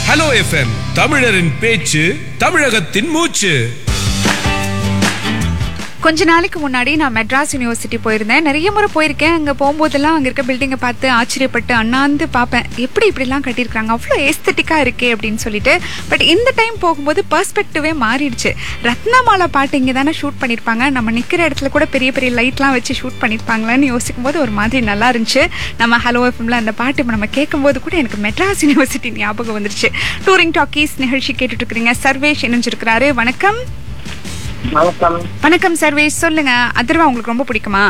Hello FM தமிழரின் பேச்சு தமிழகத்தின் மூச்சு கொஞ்ச நாளைக்கு முன்னாடி நான் மெட்ராஸ் யூனிவர்சிட்டி போயிருந்தேன் நிறைய முறை போயிருக்கேன் அங்கே போகும்போதெல்லாம் அங்கே இருக்க பில்டிங்கை பார்த்து ஆச்சரியப்பட்டு அண்ணாந்து பார்ப்பேன் எப்படி இப்படிலாம் கட்டியிருக்காங்க அவ்வளோ ஏஸ்தட்டிக்காக இருக்கே அப்படின்னு சொல்லிட்டு பட் இந்த டைம் போகும்போது பர்ஸ்பெக்டிவே மாறிடுச்சு ரத்னமாலா பாட்டு இங்கே தானே ஷூட் பண்ணியிருப்பாங்க நம்ம நிற்கிற இடத்துல கூட பெரிய பெரிய லைட்லாம் வச்சு ஷூட் பண்ணியிருப்பாங்களான்னு யோசிக்கும் போது ஒரு மாதிரி நல்லா இருந்துச்சு நம்ம ஹலோ எஃப்எம்ல அந்த பாட்டு இப்போ நம்ம கேட்கும்போது கூட எனக்கு மெட்ராஸ் யூனிவர்சிட்டி ஞாபகம் வந்துருச்சு டூரிங் டாக்கீஸ் நிகழ்ச்சி கேட்டுட்டு இருக்கிறீங்க சர்வேஷ் இணைஞ்சிருக்கிறாரு வணக்கம் வணக்கம் வணக்கம் சர்வேஷ் சொல்லுங்க அதர்வா உங்களுக்கு ரொம்ப பிடிக்குமா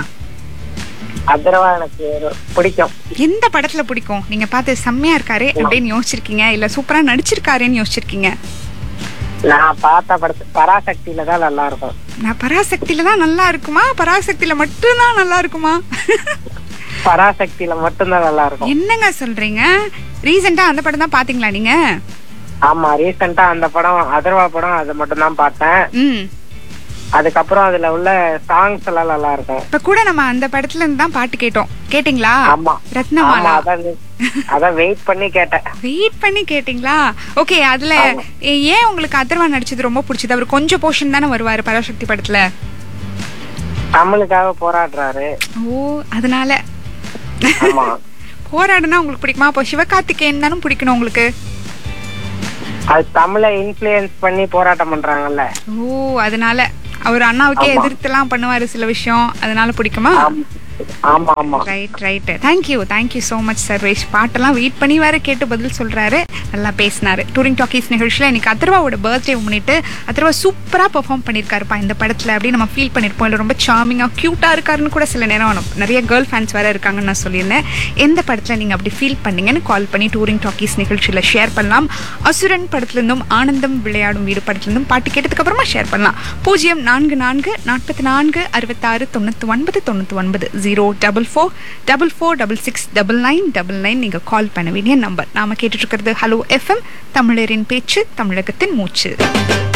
அதர்வா எனக்கு பிடிக்கும் எந்த படத்துல பிடிக்கும் நீங்க பார்த்து செம்மையா இருக்காரு அப்படின்னு யோசிச்சிருக்கீங்க இல்ல சூப்பரா நடிச்சிருக்காருன்னு யோசிச்சிருக்கீங்க நான் பார்த்த படத்து பராசக்தியில தான் நல்லா இருக்கும் நான் பராசக்தியில தான் நல்லா இருக்குமா பராசக்தியில மட்டும்தான் நல்லா இருக்குமா பராசக்தியில மட்டும்தான் நல்லா இருக்கும் என்னங்க சொல்றீங்க ரீசெண்டா அந்த படம் தான் பாத்தீங்களா நீங்க ஆமா ரீசெண்டா அந்த படம் அதர்வா படம் அதை மட்டும் தான் பார்த்தேன் ம் அதுக்கப்புறம் அதுல உள்ள சாங்ஸ் எல்லாம் நல்லா இருக்கும் இப்ப கூட நம்ம அந்த படத்துல இருந்து தான் பாட்டு கேட்டோம் கேட்டிங்களா ஆமா ஆமா ரத்னமாலா அதான் அதான் வெயிட் பண்ணி கேட்டேன் வெயிட் பண்ணி கேட்டிங்களா ஓகே அதுல ஏ- ஏன் உங்களுக்கு அதர்வா நடிச்சது ரொம்ப பிடிச்சது அவர் கொஞ்சம் போர்ஷன் தானே வருவாரு பராசக்தி படத்துல தமிழுக்காக போராடுறாரு ஓ அதனால ஆமா போராடுனா உங்களுக்கு பிடிக்குமா அப்போ சிவகார்த்திகேயன் தானே பிடிக்கணும் உங்களுக்கு அது தமிழை இன்ஃபுளுயன்ஸ் பண்ணி போராட்டம் பண்றாங்கல்ல ஓ அதனால அவர் அண்ணாவுக்கே ஆமா. எதிர்த்துலாம் பண்ணுவாரு சில விஷயம் அதனால பிடிக்குமா ஆம். ஆமா ஆமா right right thank you thank you so much Sarvesh பாட்டெல்லாம் வெயிட் பண்ணி வேற கேட்டு பதில் சொல்றாரு நல்லா பேசினாரு டூரிங் டாக்கீஸ் நிகழ்ச்சியில் இன்னைக்கு அதர்வாவோட பர்த்டே முன்னிட்டு அதர்வா சூப்பராக பெர்ஃபார்ம் பண்ணியிருக்காருப்பா இந்த படத்தில் அப்படின்னு நம்ம ஃபீல் பண்ணியிருப்போம் இல்லை ரொம்ப சாமிங்காக க்யூட்டாக இருக்காருன்னு கூட சில நேரம் நம்ம நிறைய கேர்ள் ஃபேன்ஸ் வேற இருக்காங்கன்னு நான் சொல்லியிருந்தேன் எந்த படத்தில் நீங்கள் அப்படி ஃபீல் பண்ணீங்கன்னு கால் பண்ணி டூரிங் டாக்கீஸ் நிகழ்ச்சியில் ஷேர் பண்ணலாம் அசுரன் படத்துலேருந்தும் ஆனந்தம் விளையாடும் வீடு படத்துலேருந்தும் பாட்டு கேட்டதுக்கு அப்புறமா ஷேர் பண்ணலாம் பூஜ்ஜியம் நான்கு நான்கு நாற்பத்தி நான்கு அறுபத்தாறு தொண்ணூற்றி ஒன்பது தொண்ணூற்றி ஒன்பது zero double four double four double six double nine double nine நீங்கள் கால் பண்ண வேண்டிய நம்பர் நாம கேட்டுட்டு இருக்கிறது ஹலோ எஃப்எம் தமிழரின் பேச்சு தமிழகத்தின் மூச்சு